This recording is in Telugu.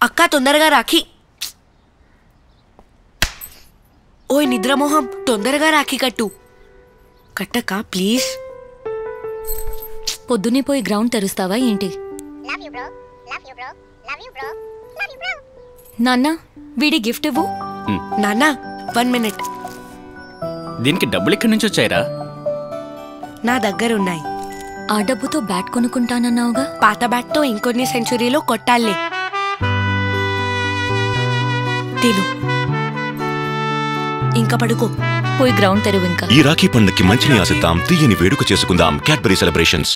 అక్క తొందరగా రాఖీ ఓయ్ నిద్రమోహం తొందరగా రాఖీ కట్టు కట్టక్క ప్లీజ్ పొద్దున్నే పోయి గ్రౌండ్ తెరుస్తావా ఏంటి నాన్న వీడి గిఫ్ట్ ఇవ్వు నాన్న వన్ మినిట్ దీనికి డబ్బులు ఎక్కడి నుంచి వచ్చాయిరా నా దగ్గర ఉన్నాయి ఆ డబ్బుతో బ్యాట్ కొనుక్కుంటానన్నావుగా పాత బ్యాట్తో ఇంకొన్ని సెంచురీలో కొట్టాలే తిను ఇంకా పడుకో పోయి గ్రౌండ్ తెరువు ఇంకా ఈ రాఖీ పండుగకి మంచిని ఆశిద్దాం తీయని వేడుక చేసుకుందాం క్యాడ్బరీ సెలబ్రేషన్స్